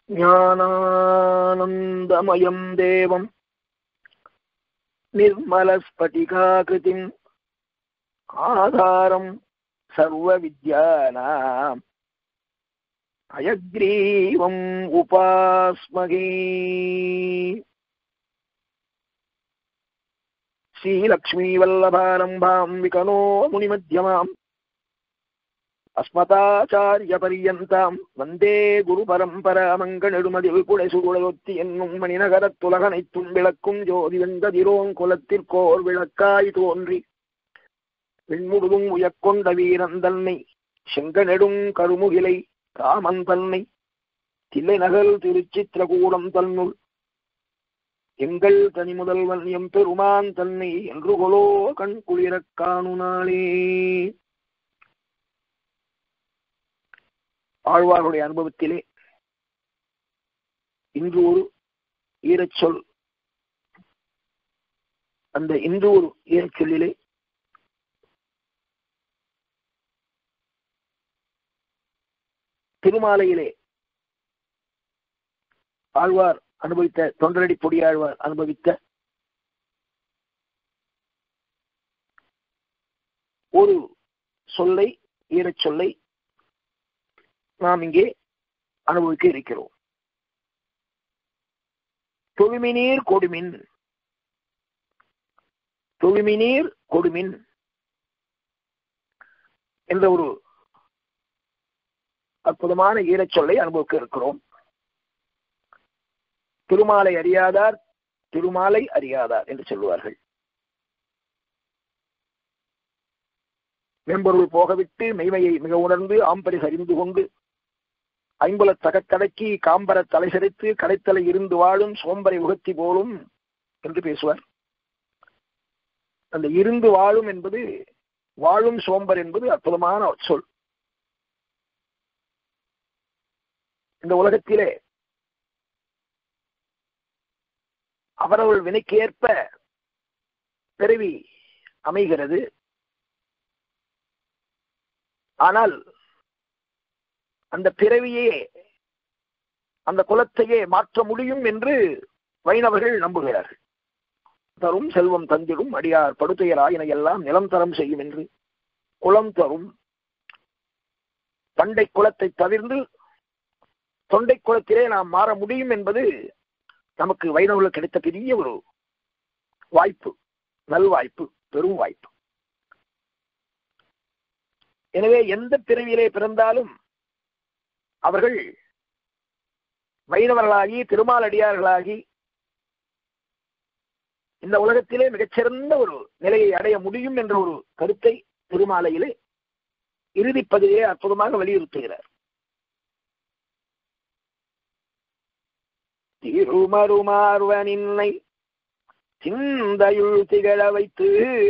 ज्ञानानन्दमयम् देवम् निर्मलस्फटिकाकृतिम् आधारम् सर्वविद्यानाम् अयग्रीवम् उपास्महे श्रीलक्ष्मीवल्लभारम्भाम् विकनो मुनिमध्यमाम् அஸ்மதாச்சாரியபரியந்தாம் வந்தே குரு பரம்பரா மங்கநெடுமதில் புடைசுகுடையொத்தி என்னும் மணிநகரத்துலகனைத்தும் விளக்கும் ஜோதி வெந்ததிரோங் குலத்திற்கோர் விளக்காய் தோன்றி வெண்முழுதும் உயக்கொண்ட வீரன் தன்னை செங்கநெடும் கருமுகிலை காமன் தன்னை தில்லை நகல் திருச்சித்திரகூடம் தன்னுள் எங்கள் தனி முதல்வன் எம் பெருமான் தன்னை என்று கொலோ கண் குளிரக் காணுனாளே ஆழ்வார்களுடைய அனுபவத்திலே இன்று ஒரு ஈரச்சொல் அந்த இன்று ஒரு ஈரச்சொல்லிலே திருமாலையிலே ஆழ்வார் அனுபவித்த தொண்டரடி பொடியாழ்வார் அனுபவித்த ஒரு சொல்லை ஈரச் சொல்லை நாம் இங்கே அனுபவிக்க இருக்கிறோம் தொழுமினீர் கொடுமின் தொழுமினீர் கொடுமின் என்ற ஒரு அற்புதமான ஈரச் சொல்லை அனுபவிக்க இருக்கிறோம் திருமாலை அறியாதார் திருமாலை அறியாதார் என்று சொல்லுவார்கள் மெம்பொருள் போகவிட்டு மெய்மையை மிக உணர்ந்து ஆம்பரி சரிந்து கொண்டு ஐம்புல தகத்தடக்கி காம்பர தலை சிரைத்து கடைத்தலை இருந்து வாழும் சோம்பரை உகத்தி போலும் என்று பேசுவார் அந்த இருந்து வாழும் என்பது வாழும் சோம்பர் என்பது அற்புதமான சொல் இந்த உலகத்திலே அவரவர்கள் வினைக்கேற்ப பிறவி அமைகிறது ஆனால் அந்த பிறவியே அந்த குலத்தையே மாற்ற முடியும் என்று வைணவர்கள் நம்புகிறார்கள் தரும் செல்வம் தந்திடும் அடியார் படுத்துயராயினை எல்லாம் நிலம் தரம் செய்யும் என்று குலம் தரும் பண்டை குலத்தை தவிர்ந்து தொண்டை குலத்திலே நாம் மாற முடியும் என்பது நமக்கு வைணவர்களுக்கு கிடைத்த பெரிய ஒரு வாய்ப்பு நல்வாய்ப்பு பெரும் வாய்ப்பு எனவே எந்த பிறவியிலே பிறந்தாலும் அவர்கள் வைணவர்களாகி திருமாலடியார்களாகி இந்த உலகத்திலே மிகச்சிறந்த ஒரு நிலையை அடைய முடியும் என்ற ஒரு கருத்தை திருமாலையிலே இறுதிப்பதிலே அற்புதமாக வலியுறுத்துகிறார் திருமருமார்வனின்னை சிந்தையுள் திகழ வைத்து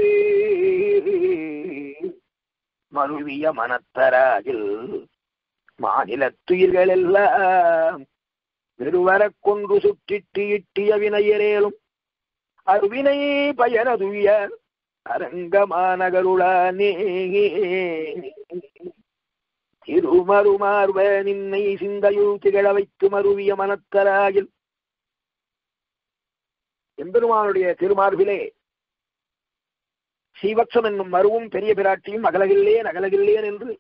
மருவிய மனத்தராகில் மாநிலத்துயிர்கள் எல்லாம் வெறுவரக் கொன்று சுற்றிட்டு இட்டிய வினையரேலும் அருவினை பயனதுய அரங்கமானகருளானே திருமருமார்வ நின்னை சிந்தையுள் திகழ வைத்து மருவிய மனத்தராகில் எம்பெருமானுடைய திருமார்பிலே சீவக்ஷம் என்னும் மருவும் பெரிய பிராட்டியும் அகலகில்லேன் அகலகில்லேன் என்று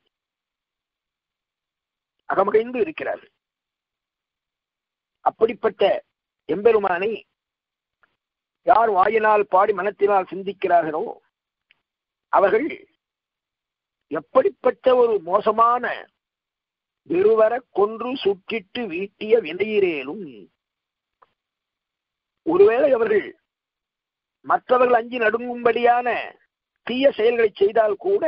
அகமகிழ்ந்து இருக்கிறார் அப்படிப்பட்ட எம்பெருமானை யார் வாயினால் பாடி மனத்தினால் சிந்திக்கிறார்களோ அவர்கள் எப்படிப்பட்ட ஒரு மோசமான வெறுவர கொன்று சுற்றிட்டு வீட்டிய வினையிரேலும் ஒருவேளை அவர்கள் மற்றவர்கள் அஞ்சி நடுங்கும்படியான தீய செயல்களை செய்தால் கூட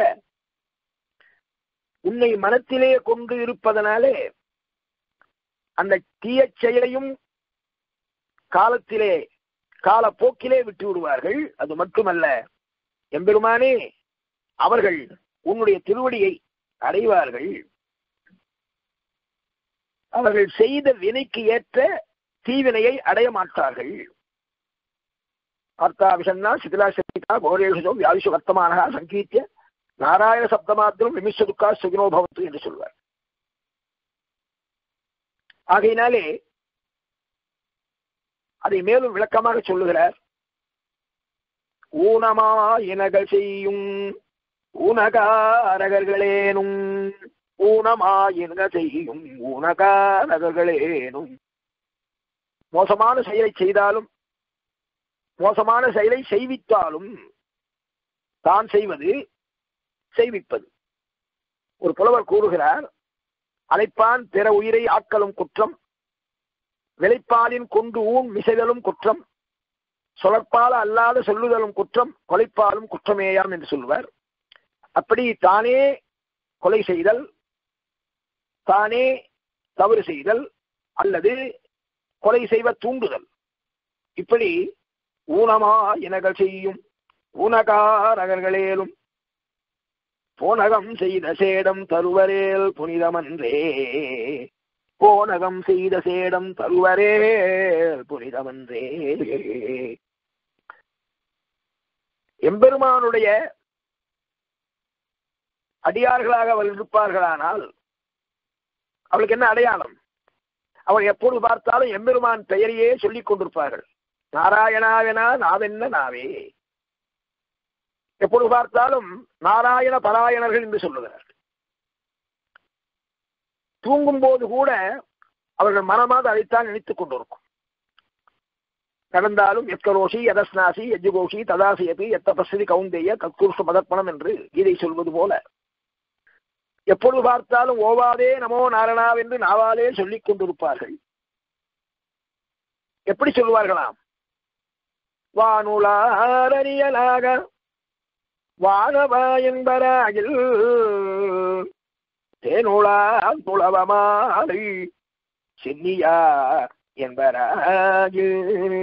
உன்னை மனத்திலே கொண்டு இருப்பதனாலே அந்த தீய செயலையும் காலத்திலே காலப்போக்கிலே விட்டு விடுவார்கள் அது மட்டுமல்ல எம்பெருமானே அவர்கள் உன்னுடைய திருவடியை அடைவார்கள் அவர்கள் செய்த வினைக்கு ஏற்ற தீவினையை அடைய மாட்டார்கள் அர்த்தாவிஷன்னா சிதிலா சகிதா கோரேஷோ வியாதிஷு வர்த்தமானகா சங்கீத்திய நாராயண சப்தமாத்திரம் விமிஷ துக்கா சுகினோ பவத்து என்று சொல்வார் ஆகையினாலே அதை மேலும் விளக்கமாக சொல்லுகிறார் ஊனமா இனகள் செய்யும் ஊனகாரகர்களேனும் ஊனமா இன செய்யும் ஊனகாரகர்களேனும் மோசமான செயலை செய்தாலும் மோசமான செயலை செய்வித்தாலும் தான் செய்வது செய்விப்பது ஒரு புலவர் கூறுகிறார் அழைப்பான் பிற உயிரை ஆக்கலும் குற்றம் விளைப்பாலின் கொண்டு ஊன் மிசைதலும் குற்றம் சொலற்பால அல்லாத சொல்லுதலும் குற்றம் கொலைப்பாலும் குற்றமேயாம் என்று சொல்லுவார் அப்படி தானே கொலை செய்தல் தானே தவறு செய்தல் அல்லது கொலை செய்வ தூண்டுதல் இப்படி ஊனமா இனகள் செய்யும் ஊனகாரகர்களேலும் போனகம் செய்த சேடம் தருவரேல் புனிதமன்றே போனகம் செய்த சேடம் தருவரேல் புனிதமன்றே எம்பெருமானுடைய அடியார்களாக அவர்கள் இருப்பார்களானால் அவளுக்கு என்ன அடையாளம் அவள் எப்பொழுது பார்த்தாலும் எம்பெருமான் பெயரையே சொல்லிக் கொண்டிருப்பார்கள் நாராயணாவெனா நாவென்ன நாவே எப்பொழுது பார்த்தாலும் நாராயண பராயணர்கள் என்று சொல்லுகிறார் தூங்கும் போது கூட அவர்கள் மனமாக அதைத்தான் நினைத்துக் கொண்டிருக்கும் நடந்தாலும் எத்கரோஷி எதஸ்நாசி எஜுகோஷி ததாசியபி எத்த பசதி கவுந்தேய கத்குருஷ மதப்பணம் என்று கீதை சொல்வது போல எப்பொழுது பார்த்தாலும் ஓவாதே நமோ நாரணாவென்று நாவாலே சொல்லிக் கொண்டிருப்பார்கள் எப்படி சொல்லுவார்களாம் வானுலாரணியலாக வானவா என்பராகில் தேனுளா துளவமாலை சென்னியா என்பராகில்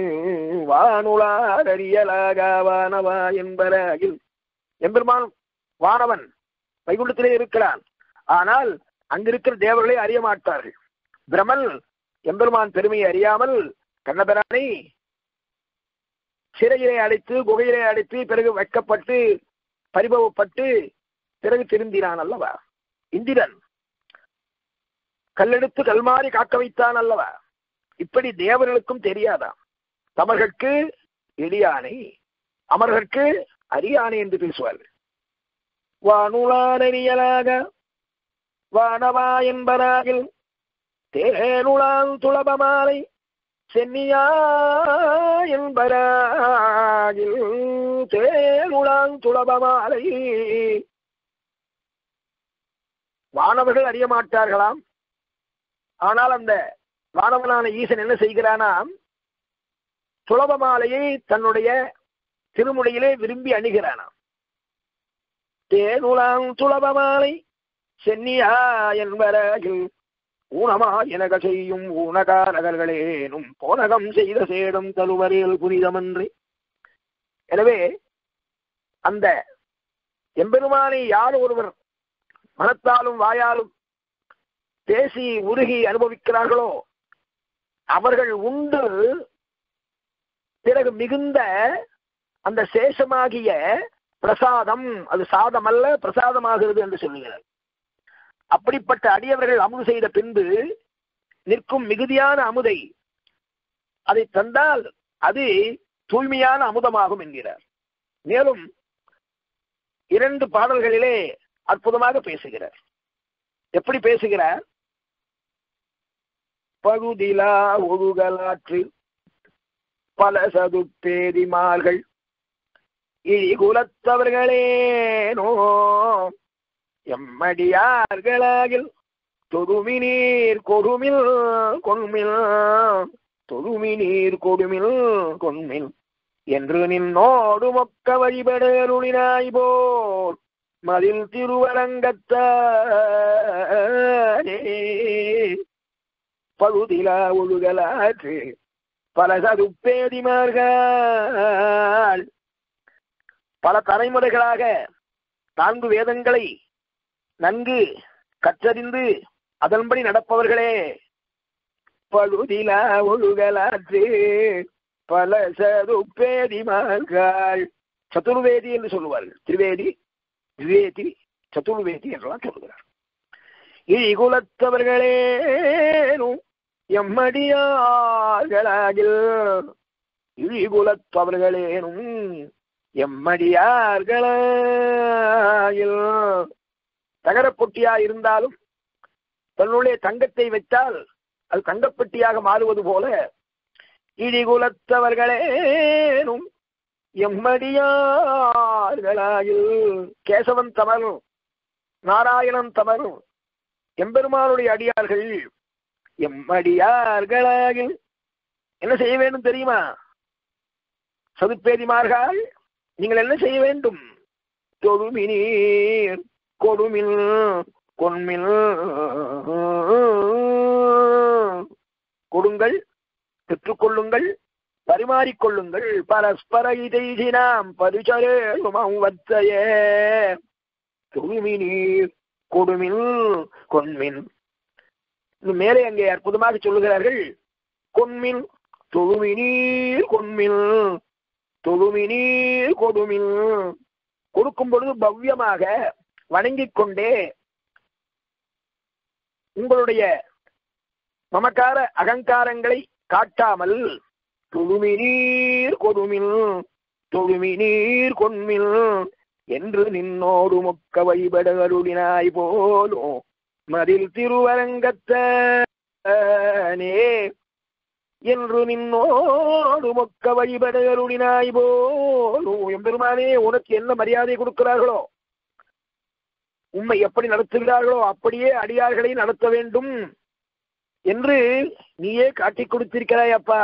வானுளாரறியலாக வானவா என்பராகில் எம்பெருமான் வானவன் வைகுண்டத்திலே இருக்கிறான் ஆனால் அங்கிருக்கிற தேவர்களை அறிய மாட்டார்கள் பிரமல் எம்பெருமான் பெருமையை அறியாமல் கண்ணபெரானை சிறையிலே அடைத்து குகையிலே அடைத்து பிறகு வைக்கப்பட்டு பரிபவப்பட்டு பிறகு திருந்தினான் அல்லவா இந்திரன் கல்லெடுத்து கல்மாறி காக்க வைத்தான் அல்லவா இப்படி தேவர்களுக்கும் தெரியாதாம் தமர்களுக்கு எளியானை அமர்களுக்கு அரியானை என்று பேசுவார்கள் வானுளானறியலாக வானவா என்பராகில் தேனுளான் துளபமாலை சென்னியா என்பராகில் தேனுளான் துளபமாலை வானவர்கள் அறிய மாட்டார்களாம் ஆனால் அந்த வானவனான ஈசன் என்ன செய்கிறானாம் துளப மாலையை தன்னுடைய திருமுடியிலே விரும்பி அணுகிறானாம் தேனுளாம் துளப மாலை சென்னியா என்பராகில் ஊனமா எனக செய்யும் ஊனகாரகர்களேனும் போனகம் செய்த சேடம் தலுவரேல் புனிதமன்றி எனவே அந்த எம்பெருமானை யார் ஒருவர் மனத்தாலும் வாயாலும் பேசி உருகி அனுபவிக்கிறார்களோ அவர்கள் உண்டு பிறகு மிகுந்த அந்த சேஷமாகிய பிரசாதம் அது சாதம் அல்ல பிரசாதமாகிறது என்று சொல்லுகிறார் அப்படிப்பட்ட அடியவர்கள் அமுது செய்த பின்பு நிற்கும் மிகுதியான அமுதை அதை தந்தால் அது தூய்மையான அமுதமாகும் என்கிறார் மேலும் இரண்டு பாடல்களிலே அற்புதமாக பேசுகிறார் எப்படி பேசுகிறார் பகுதிலா ஒழுகலாற்று பல சதுப்பேதிமார்கள் இழிகுலத்தவர்களேனோ எம்மடியார்களாகில் தொழுமி நீர் கொடுமில் கொன்மில் தொழுமி நீர் கொடுமில் கொன்மில் என்று நின்னோடு மொக்க வழிபடருளினாய் போர் மதில் திருவரங்கத்தாரே பழுதிலா ஒழுகலாற்று பல சதுப்பேதிமார்கள் பல தலைமுறைகளாக நான்கு வேதங்களை நன்கு கற்றறிந்து அதன்படி நடப்பவர்களே பழுதிலா ஒழுகலாற்று பல சதுப்பேதிமார்கள் சதுர்வேதி என்று சொல்லுவார்கள் திரிவேதி விவேதி சதுர்வேதி என்றெல்லாம் சொல்லுகிறார் இழிகுலத்தவர்களேனும் எம்மடியார்களாகில் இழிகுலத்தவர்களேனும் எம்மடியார்களாகில் தகரப்பொட்டியா இருந்தாலும் தன்னுடைய தங்கத்தை வைத்தால் அது தங்கப்பெட்டியாக மாறுவது போல இடிகுலத்தவர்களேனும் எம்மடியார்களாயில் கேசவன் தமர் நாராயணன் தமர் எம்பெருமானுடைய அடியார்கள் எம்மடியார்களாகில் என்ன செய்ய வேண்டும் தெரியுமா சதுப்பேதிமார்கள் நீங்கள் என்ன செய்ய வேண்டும் தொழுமினீர் கொடுமில் கொன்மில் கொடுங்கள் பெற்றுக்கொள்ளுங்கள் பரிமாறிக்கொள்ளுங்கள் பரஸ்பர இதைதினாம் பரிசரேழுமம் வத்தையே தொழுமினீர் கொடுமில் கொன்மின் இன்னும் மேலே அங்கே அற்புதமாக சொல்லுகிறார்கள் கொன்மின் தொழுமினீர் கொன்மில் தொழுமினீர் கொடுமில் கொடுக்கும் பொழுது பவ்யமாக வணங்கிக் கொண்டே உங்களுடைய மமக்கார அகங்காரங்களை காட்டாமல் தொழுமினீர் கொடுமில் தொழுமினீர் கொன்மில் என்று நின்னோடு முக்க வழிபட அருளினாய் போலும் மதில் திருவரங்கத்தனே என்று நின்னோடு மொக்க வழிபட அருளினாய் போலும் எம்பெருமானே உனக்கு என்ன மரியாதை கொடுக்கிறார்களோ உண்மை எப்படி நடத்துகிறார்களோ அப்படியே அடியார்களை நடத்த வேண்டும் என்று நீயே காட்டிக் கொடுத்திருக்கிறாய் அப்பா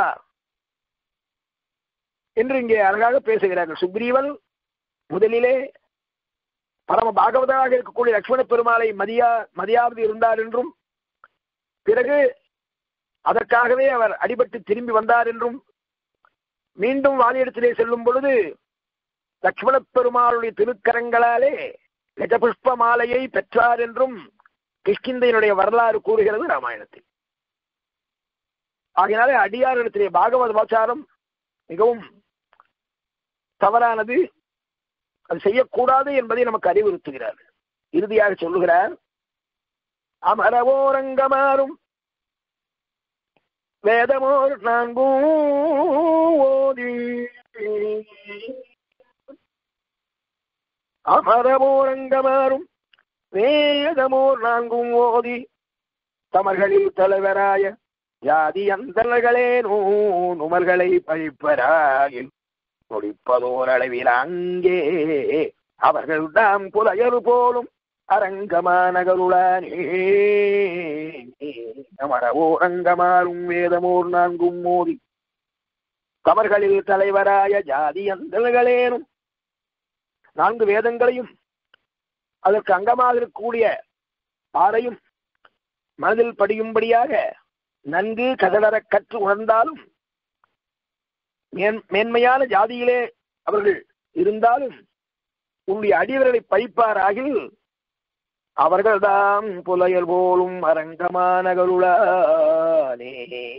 என்று இங்கே அழகாக பேசுகிறார்கள் சுக்ரீவன் முதலிலே பரம பாகவதாக இருக்கக்கூடிய லட்சுமண பெருமாளை மதியா மதியாவது இருந்தார் என்றும் பிறகு அதற்காகவே அவர் அடிபட்டு திரும்பி வந்தார் என்றும் மீண்டும் வாணியிடத்திலே செல்லும் பொழுது லட்சுமண பெருமாளுடைய திருக்கரங்களாலே கஜபுஷ்ப மாலையை பெற்றார் என்றும் கிஷ்கிந்தையினுடைய வரலாறு கூறுகிறது ராமாயணத்தில் ஆகையினாலே அடியாரிடத்திலே பாகவத வாச்சாரம் மிகவும் தவறானது அது செய்யக்கூடாது என்பதை நமக்கு அறிவுறுத்துகிறார் இறுதியாக சொல்லுகிறார் அமரவோரங்கமாறும் வேதமோர் நான்கும் ஓதி அமரமோரங்கமாறும் வேதமோர் நான்கும் ஓதி தமர்களில் தலைவராய ஜாதி அந்தர்களே நுமர்களை பழிப்பராயில் நொடிப்பதோர் அளவில் அங்கே அவர்கள் தாம் புலையரு போலும் அரங்கமானகருளானே அமரவோரங்கமாறும் வேதமோர் நான்கும் மோதி தமர்களில் தலைவராய ஜாதி அந்தர்களேனும் நான்கு வேதங்களையும் அதற்கு அங்கமாக இருக்கக்கூடிய ஆரையும் மனதில் படியும்படியாக நன்கு கதடர கற்று உணர்ந்தாலும் மேன்மையான ஜாதியிலே அவர்கள் இருந்தாலும் உன்னுடைய அடிவர்களை பழிப்பாராகில் அவர்கள்தான் புலையல் போலும் அரங்கமானகருளானே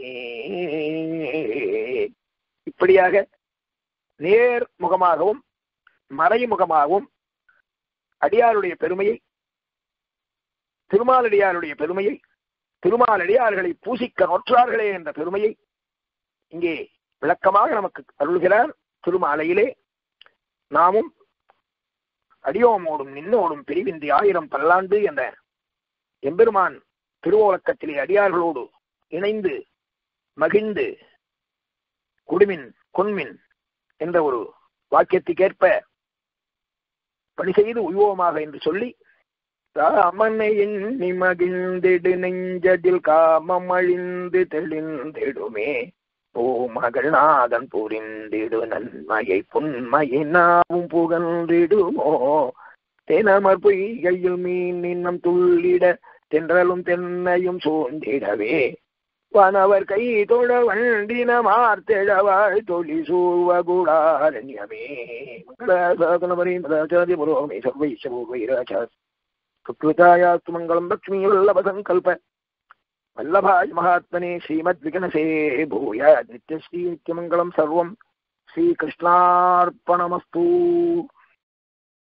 இப்படியாக நேர் முகமாகவும் மறைமுகமாகவும் அடியாருடைய பெருமையை திருமாலடியாருடைய பெருமையை திருமாலடியார்களை பூசிக்க நொற்றார்களே என்ற பெருமையை இங்கே விளக்கமாக நமக்கு அருள்கிறார் திருமாலையிலே நாமும் அடியோமோடும் நின்னோடும் பிரிவின்றி ஆயிரம் பல்லாண்டு என்ற எம்பெருமான் திருவோலக்கத்திலே அடியார்களோடு இணைந்து மகிழ்ந்து குடுமின் கொன்மின் என்ற ஒரு வாக்கியத்துக்கேற்ப பணி செய்து உய்வோமாக என்று சொல்லி ராமனை எண்ணி மகிழ்ந்திடு நெஞ்சதில் காமம் அழிந்து தெளிந்திடுமே ஓ மகள் நாதன் புரிந்திடு நன்மையை புன்மையினாவும் புகழ்ந்திடுமோ தெனமர் பொய்கையில் மீன் இன்னம் துள்ளிட தென்றலும் தென்னையும் சூழ்ந்திடவே வனவர் கை தொழ வண்டின மார்த்தெழவாய் தொழி சூவகுடாரண்யமே மங்களாசாதனமரே மதாச்சாரிய புரோமே சர்வைஷபூர்வைராச்சா சுக்ருதாயாஸ்து மங்களம் லக்ஷ்மீ வல்லப சங்கல்ப வல்லபாய் மகாத்மனே ஸ்ரீமத் விகனசே பூயா நித்யஸ்ரீ நித்யமங்கலம் சர்வம் ஸ்ரீகிருஷ்ணார்ப்பணமஸ்து